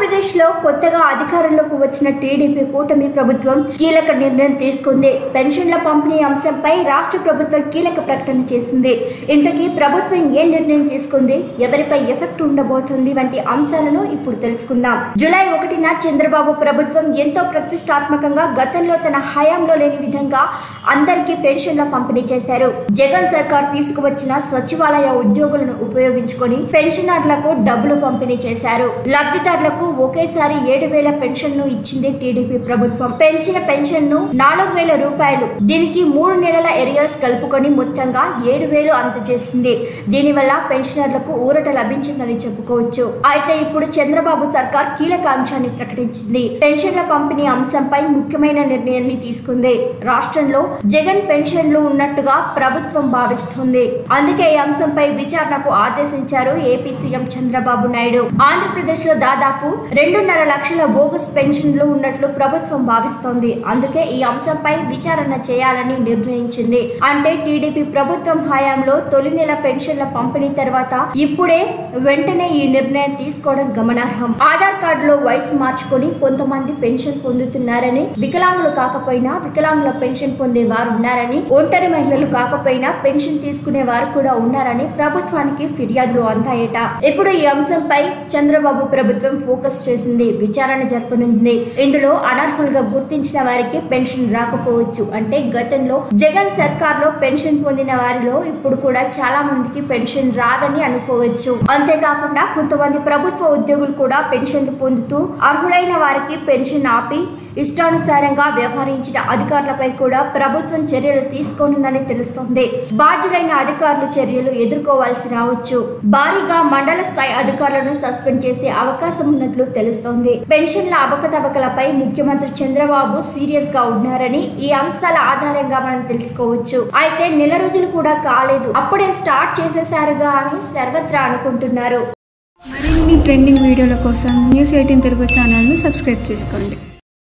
ఆంధ్రప్రదేశ్లో కొత్తగా అధికారంలోకి వచ్చిన టీడీపీ కూటమి ప్రభుత్వం కీలక నిర్ణయం తీసుకుంది పెన్షన్ల పంపిణీ అంశంపై రాష్ట్ర ప్రభుత్వం కీలక ప్రకటన చేసింది ఇంతకీ ప్రభుత్వం ఏ నిర్ణయం తీసుకుంది ఎవరిపై ఎఫెక్ట్ ఉండబోతుంది వంటి అంశాలను ఇప్పుడు తెలుసుకుందాం జూలై ఒకటిన చంద్రబాబు ప్రభుత్వం ఎంతో ప్రతిష్టాత్మకంగా గతంలో తన హయాంలో లేని విధంగా అందరికీ పెన్షన్ల పంపిణీ చేశారు జగన్ సర్కార్ తీసుకువచ్చిన సచివాలయ ఉద్యోగులను ఉపయోగించుకొని పెన్షనర్లకు డబ్బులు పంపిణీ చేశారు లబ్ధిదారులకు ఒకేసారి ఏడు వేల పెన్షన్ ను ఇచ్చింది టీడీపీ ప్రభుత్వం పెంచిన పెన్షన్ ను నాలుగు వేల రూపాయలు దీనికి మూడు నెలల ఎరియర్స్ కలుపుకొని మొత్తంగా ఏడు వేలు అందజేసింది దీనివల్ల పెన్షనర్లకు ఊరట లభించిందని చెప్పుకోవచ్చు అయితే ఇప్పుడు చంద్రబాబు సర్కార్ కీలక అంశాన్ని ప్రకటించింది పెన్షన్ల పంపిణీ అంశంపై ముఖ్యమైన నిర్ణయాన్ని తీసుకుంది రాష్ట్రంలో జగన్ పెన్షన్లు ఉన్నట్టుగా ప్రభుత్వం భావిస్తుంది అందుకే ఈ అంశంపై విచారణకు ఆదేశించారు ఏపీ సీఎం చంద్రబాబు నాయుడు ఆంధ్రప్రదేశ్ లో దాదాపు రెండున్నర లక్షల బోగస్ పెన్షన్లు ఉన్నట్లు ప్రభుత్వం భావిస్తోంది అందుకే ఈ అంశంపై విచారణ చేయాలని నిర్ణయించింది అంటే టీడీపీ ప్రభుత్వం హయాంలో తొలి నెల పెన్షన్ల పంపిణీ తర్వాత ఇప్పుడే వెంటనే ఈ నిర్ణయం తీసుకోవడం గమనార్హం ఆధార్ కార్డులో వయసు మార్చుకొని కొంతమంది పెన్షన్ పొందుతున్నారని వికలాంగులు కాకపోయినా వికలాంగుల పెన్షన్ పొందే వారు ఉన్నారని ఒంటరి మహిళలు కాకపోయినా పెన్షన్ తీసుకునే వారు కూడా ఉన్నారని ప్రభుత్వానికి ఫిర్యాదులు అందాయట ఇప్పుడు ఈ అంశంపై చంద్రబాబు ప్రభుత్వం ఫోకస్ చేసింది విచారణ జరపనుంది ఇందులో అనర్హులుగా గుర్తించిన వారికి పెన్షన్ రాకపోవచ్చు అంటే గతంలో జగన్ సర్కార్ లో పెన్షన్ పొందిన వారిలో ఇప్పుడు కూడా చాలా మందికి పెన్షన్ రాదని అనుకోవచ్చు అంతేకాకుండా కొంతమంది ప్రభుత్వ ఉద్యోగులు కూడా పెన్షన్లు పొందుతూ అర్హులైన వారికి పెన్షన్ ఆపి ఇష్టానుసారంగా వ్యవహరించిన అధికారులపై కూడా ప్రభుత్వం చర్యలు తీసుకోనుందని తెలుస్తోంది బాధ్యులైన అధికారులు చర్యలు ఎదుర్కోవాల్సి రావచ్చు భారీగా మండల స్థాయి అధికారులను సస్పెండ్ చేసే అవకాశం ఉన్నట్లు తెలుస్తోంది పెన్షన్ల అవకతవకలపై ముఖ్యమంత్రి చంద్రబాబు సీరియస్ గా ఉన్నారని ఈ అంశాల ఆధారంగా మనం తెలుసుకోవచ్చు అయితే నెల రోజులు కూడా కాలేదు అప్పుడే స్టార్ట్ చేసేశారుగా అని సర్వత్రా అనుకుంటున్నారు మరిన్ని ట్రెండింగ్ వీడియోల కోసం న్యూస్ ఎయిటీన్ తెలుగు ఛానల్ను సబ్స్క్రైబ్ చేసుకోండి